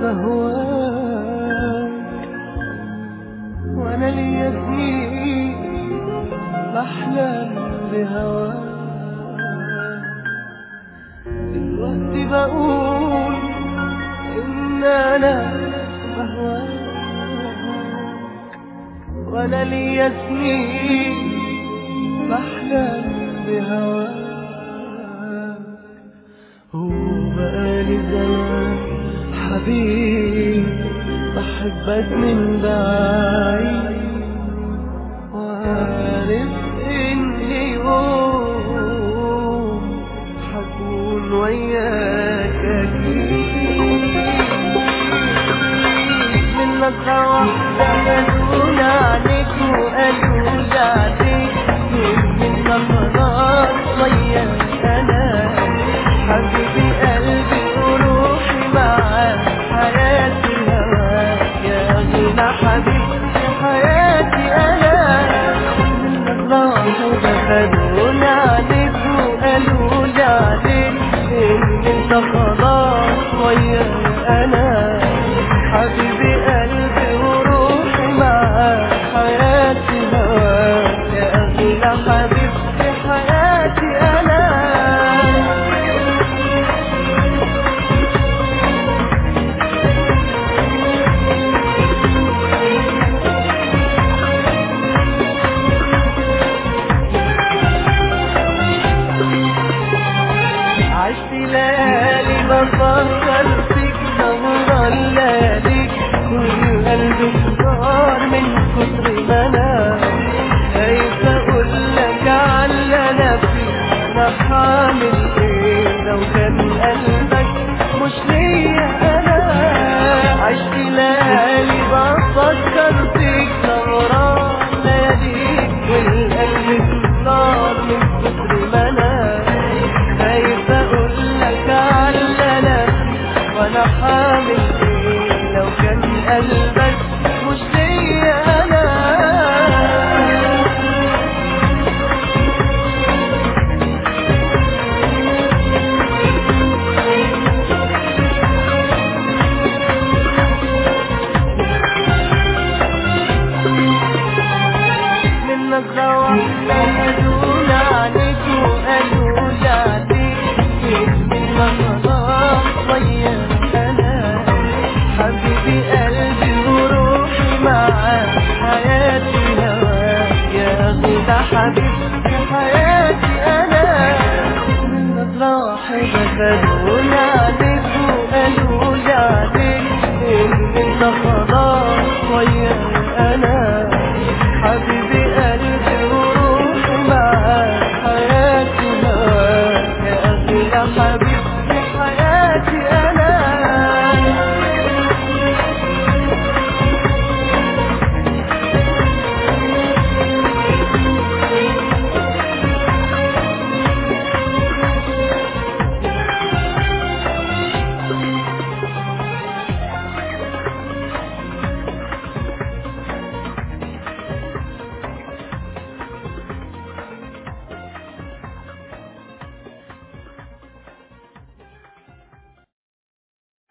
بهواك وانا ليا سنين بحلم بهواك دلوقتي بقول ان انا بهواك وانا ليا سنين بحلم بهواك وبقالي زمان حبيبي بحبك من بعيد وعارف ان يوم حكون وياك اكيد من نظرة واحدة قالوا عليك وقالوا عليك من نظرات وياك انا حبيبي قلبي وروحي معاك حياتي هواك يا غنى حبيبي حياتي انا الله خدوني عليك وقالوا لي عليك ان انت خلاص وياك انا حبيبي قلبي وروحي معاك حياتي هواك يا اغلى حبيبتي حياتي انا عشت ليالي بفكر فيك دورة الليالي كل قلبي صار من كتر ما انا خايف اقول لك على انا فيه انا حامل ايه لو كان قلبك مش ليا انا عشت ليالي بفكر فيك دورة الليالي والقلب صار من كتر ما انا خايف اقول لك على انا وانا حامل ايه لو كان قلبك مش ليا انا من نظرة واحدة قالوا عليك وقالوا عليك من نظرة وياك أنا حبيبي قلبي وروحي معاك حياتي هواك يا غدا حبيبتي حياتي أنا من نظرة واحدة